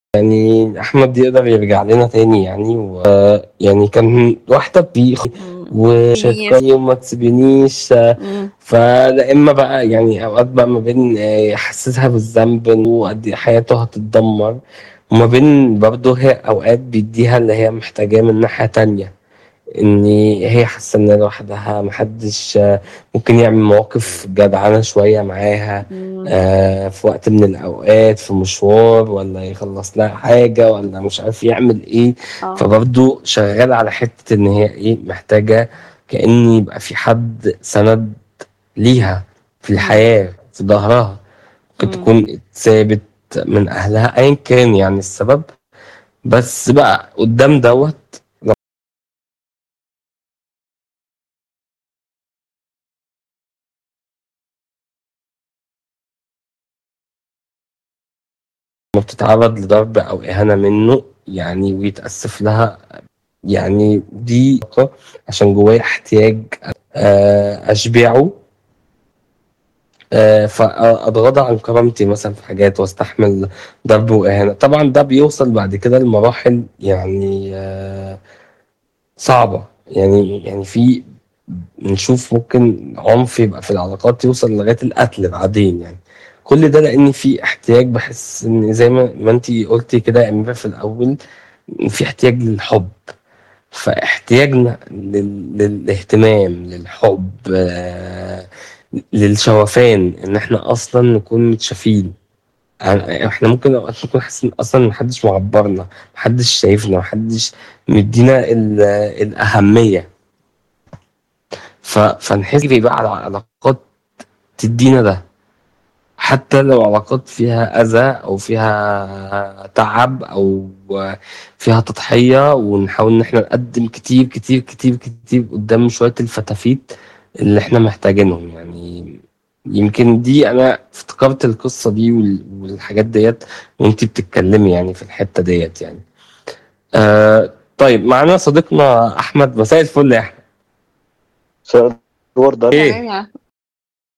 يعني أحمد يقدر يرجع لنا تاني يعني ويعني كان واحدة بيخ وشكرني وما تسيبنيش إمم. فلا إما بقى يعني أوقات بقى ما بين آه، يحسسها بالذنب وقد إيه حياته هتتدمر وما بين برضه هي أوقات بيديها اللي هي محتاجاه من ناحية تانية إن هي حاسة إن لوحدها محدش آه، ممكن يعمل مواقف جدعانة شوية معاها إمم. آه، في وقت من الأوقات في مشوار ولا يخلص لها حاجة ولا مش عارف يعمل إيه آه. فبرضه شغال على حتة إن هي إيه محتاجة كأن يبقى في حد سند ليها في إمم. الحياة في ظهرها ممكن إمم. تكون اتثابت من أهلها أيا كان يعني السبب بس بقى قدام دوت لما بتتعرض لضرب أو إهانة منه يعني ويتأسف لها يعني دي عشان جوايا احتياج آه، أشبعه آه، فأتغاضى عن كرامتي مثلا في حاجات واستحمل ضرب وإهانة طبعا ده بيوصل بعد كده لمراحل يعني آه، صعبة يعني يعني في نشوف ممكن عنف يبقى في العلاقات يوصل لغاية القتل بعدين يعني كل ده لأن في احتياج بحس إن زي ما ما أنتي قلتي كده يا أميرة في الأول إن في احتياج للحب فاحتياجنا لل... للاهتمام للحب آه، للشوفان ان احنا اصلا نكون متشافين يعني احنا ممكن اوقات نكون حاسين اصلا محدش معبرنا محدش شايفنا محدش مدينا ال... الاهميه ف... فنحس بيبقى على علاقات تدينا ده حتى لو علاقات فيها أذى أو فيها تعب أو فيها تضحية ونحاول إن إحنا نقدم كتير كتير كتير كتير قدام شوية الفتافيت اللي إحنا محتاجينهم يعني يمكن دي أنا افتكرت القصة دي وال- والحاجات ديت وأنتي بتتكلمي يعني في الحتة ديت يعني آه طيب معانا صديقنا أحمد مساء الفل يا أحمد مساء الورد إيه؟ تمام يا